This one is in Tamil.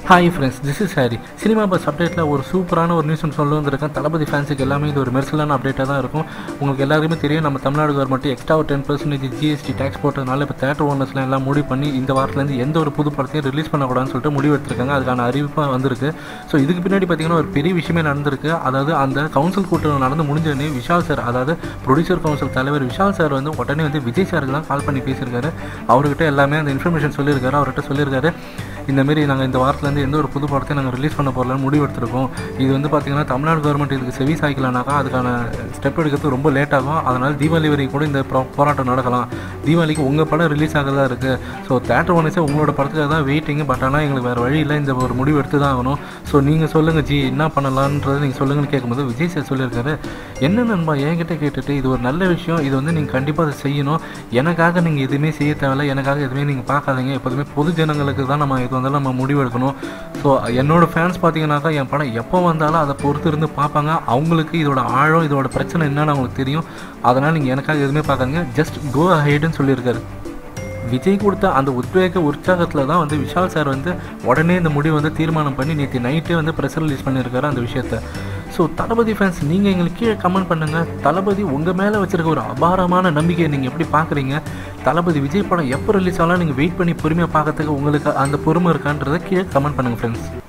hi friends this is Hari cinema buzz அப்டேட்டில் ஒரு சூப்பரான ஒரு நியூஸ் சொல்ல வந்திருக்கேன் தளபதி ஃபேன்ஸுக்கு எல்லாமே இது ஒரு மெர்சலான அப்டேட்டாக தான் இருக்கும் உங்களுக்கு எல்லாருக்குமே தெரியும் நம்ம தமிழ்நாடு கவர்மெண்ட் எக்ஸ்ட்ரா ஒரு டென் பர்சன்டேஜ் ஜிஎஸ்டி டேக்ஸ் போட்டதுனால இப்போ தேட்டர் ஓனர்ஸ்லாம் எல்லாம் முடிவு பண்ணி இந்த வாரத்துலேருந்து எந்த ஒரு புது படத்தையும் ரிலீஸ் பண்ணக்கூடாதுன்னு சொல்லிட்டு முடிவு எடுத்திருக்காங்க அதுக்கான அறிவிப்பாக வந்திருக்கு ஸோ இதுக்கு பின்னாடி பார்த்தீங்கன்னா ஒரு பெரிய விஷயமே நடந்திருக்கு அதாவது அந்த கவுன்சில் கூட்டம் நடந்து முடிஞ்சோடனே விஷால் சார் அதாவது ப்ரொடியூசர் கவுன்சில் தலைவர் விஷால் சார் வந்து உடனே வந்து விஜய் சாருக்கு தான் கால் பண்ணி பேசியிருக்காரு அவர்கிட்ட எல்லாமே அந்த இன்ஃபர்மேஷன் சொல்லியிருக்காரு அவர்கிட்ட சொல்லியிருக்காரு இந்தமாரி நாங்கள் இந்த வாரத்துலேருந்து எந்த ஒரு புது படத்தையும் நாங்கள் ரிலீஸ் பண்ண போகிறலான்னு முடிவு எடுத்திருக்கோம் இது வந்து பார்த்திங்கன்னா தமிழ்நாடு கவர்மெண்ட் இதுக்கு செவி சாய்க்கலனாக்கா அதுக்கான ஸ்டெப் எடுக்கிறது ரொம்ப லேட் ஆகும் அதனால் தீபாவளி வரைக்கும் கூட இந்த ப்ரோ- போராட்டம் நடக்கலாம் தீபாவளிக்கு உங்கள் படம் ரிலீஸ் ஆகிறதா இருக்குது ஸோ தேட்டர் ஓனர்ஸே உங்களோட படத்துக்காக தான் வெயிட்டிங் பட் ஆனால் எங்களுக்கு வேறு வழி இல்லை இந்த ஒரு முடிவு எடுத்து தான் ஆகணும் ஸோ நீங்கள் சொல்லுங்கள் ஜி என்ன பண்ணலான்றதை நீங்கள் சொல்லுங்கன்னு கேட்கும்போது விஜய் சார் சொல்லியிருக்காரு என்ன நண்பா என்கிட்ட கேட்டுட்டு இது ஒரு நல்ல விஷயம் இது வந்து நீங்கள் கண்டிப்பாக அதை செய்யணும் எனக்காக நீங்கள் எதுவுமே செய்ய தேவையில்ல எனக்காக எதுவுமே நீங்கள் பார்க்காதீங்க எப்போதுமே பொது ஜனங்களுக்கு தான் நம்ம இது வந்தாலும் நம்ம முடிவு எடுக்கணும் ஸோ என்னோட ஃபேன்ஸ் பார்த்தீங்கன்னாக்கா என் படம் எப்போ வந்தாலும் அதை பொறுத்து இருந்து பார்ப்பாங்க அவங்களுக்கு இதோட ஆழம் இதோட பிரச்சனை என்னன்னு அவங்களுக்கு தெரியும் அதனால் நீங்கள் எனக்காக எதுவுமே பார்க்காதீங்க ஜஸ்ட் கோ அஹெட்னு சொல்லியிருக்காரு விஜய் கொடுத்த அந்த உத்வேக உற்சாகத்தில் தான் வந்து விஷால் சார் வந்து உடனே இந்த முடிவு வந்து தீர்மானம் பண்ணி நேற்று நைட்டே வந்து ப்ரெஸ் ரிலீஸ் பண்ணியிருக்காரு அந்த விஷயத்த ஸோ தளபதி ஃபேன்ஸ் நீங்கள் எங்களுக்கு கீழே கமெண்ட் பண்ணுங்கள் தளபதி உங்கள் மேலே வச்சிருக்க ஒரு அபாரமான நம்பிக்கையை நீங்கள் எப்படி பார்க்குறீங்க தளபதி விஜய் படம் எப்போ ரிலீஸ் ஆகலாம் நீங்கள் வெயிட் பண்ணி பொறுமையாக பார்க்கறதுக்கு உங்களுக்கு அந்த பொறுமை இருக்கான்றதை கீழே கமெண்ட் பண்ணுங்கள் ஃப்ரெண்ட்ஸ்